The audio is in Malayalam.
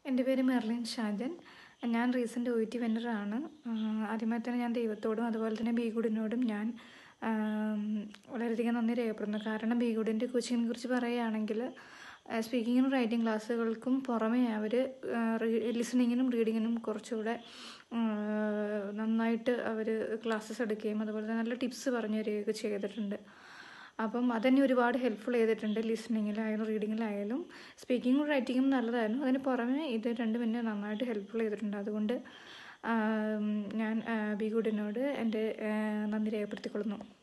എൻ്റെ പേര് മെർലിൻ ഷാജൻ ഞാൻ റീസെൻ്റ് ഒ ടി വെന്നറാണ് ആദ്യമായി തന്നെ ഞാൻ ദൈവത്തോടും അതുപോലെ തന്നെ ബീഗുഡിനോടും ഞാൻ ആം, വളരെയധികം നന്ദി രേഖപ്പെടുന്നു കാരണം ബീഗുഡിൻ്റെ കോച്ചിങ്ങിനെ കുറിച്ച് പറയുകയാണെങ്കിൽ സ്പീക്കിങ്ങിനും റൈറ്റിംഗ് ക്ലാസ്സുകൾക്കും പുറമെ അവർ ലിസണിങ്ങിനും റീഡിങ്ങിനും കുറച്ചുകൂടെ ആ, നന്നായിട്ട് അവർ ക്ലാസ്സസ് എടുക്കുകയും അതുപോലെ തന്നെ നല്ല ടിപ്സ് പറഞ്ഞു തരികയൊക്കെ ചെയ്തിട്ടുണ്ട് അപ്പം അതെന്നെ ഒരുപാട് ഹെൽപ്ഫുൾ ചെയ്തിട്ടുണ്ട് ലിസണിങ്ങിലായാലും റീഡിങ്ങിലായാലും സ്പീക്കിങ്ങും റൈറ്റിങ്ങും നല്ലതായിരുന്നു അതിന് പുറമെ ഇത് രണ്ടും എന്നെ നന്നായിട്ട് ഹെൽപ്ഫുൾ ചെയ്തിട്ടുണ്ട് അതുകൊണ്ട് ആം, ഞാൻ ബി ഗുഡിനോട് എൻ്റെ ആ, നന്ദി രേഖപ്പെടുത്തിക്കൊള്ളുന്നു